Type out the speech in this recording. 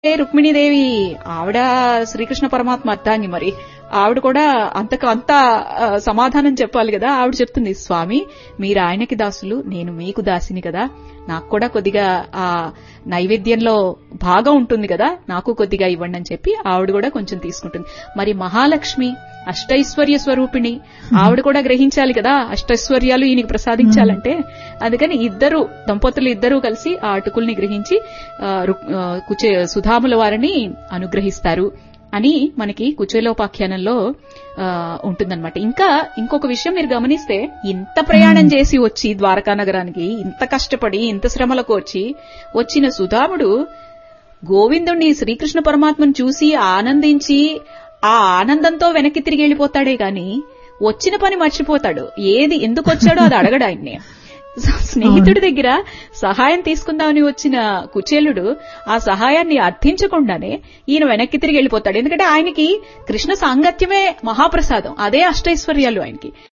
రుక్మిణీదేవి ఆవిడ శ్రీకృష్ణ పరమాత్మ అర్థాంగి మరి ఆవిడ కూడా అంతకు అంత ఆ, సమాధానం చెప్పాలి కదా ఆవిడ చెప్తుంది స్వామి మీరు ఆయనకి దాసులు నేను మీకు దాసిని కదా నాకు కూడా కొద్దిగా ఆ నైవేద్యంలో భాగం ఉంటుంది కదా నాకు కొద్దిగా ఇవ్వండి అని చెప్పి ఆవిడ కూడా కొంచెం తీసుకుంటుంది మరి మహాలక్ష్మి అష్టైశ్వర్య స్వరూపిణి ఆవిడ కూడా గ్రహించాలి కదా అష్టైశ్వర్యాలు ఈయనకి ప్రసాదించాలంటే అందుకని ఇద్దరు దంపతులు ఇద్దరూ కలిసి ఆ అటుకుల్ని గ్రహించి ఆ, రుక్- ఆ, కుచే సుధాముల వారిని అనుగ్రహిస్తారు అని మనకి కుచేలోపాఖ్యానంలో ఆ, ఉంటుందన్నమాట ఇంకా ఇంకొక విషయం మీరు గమనిస్తే ఇంత ప్రయాణం చేసి వచ్చి ద్వారకా నగరానికి ఇంత కష్టపడి ఇంత శ్రమలకు వచ్చి వచ్చిన సుధాముడు గోవిందుణ్ణి శ్రీకృష్ణ పరమాత్మను చూసి ఆనందించి ఆ ఆనందంతో వెనక్కి తిరిగి వెళ్ళిపోతాడే గాని వచ్చిన పని మర్చిపోతాడు ఏది ఎందుకు వచ్చాడో అది అడగడు ఆయన్ని స్నేహితుడి దగ్గర సహాయం తీసుకుందామని వచ్చిన కుచేలుడు ఆ సహాయాన్ని అర్థించకుండానే ఈయన వెనక్కి తిరిగి వెళ్ళిపోతాడు ఎందుకంటే ఆయనకి కృష్ణ సాంగత్యమే మహాప్రసాదం అదే అష్టైశ్వర్యాలు ఆయనకి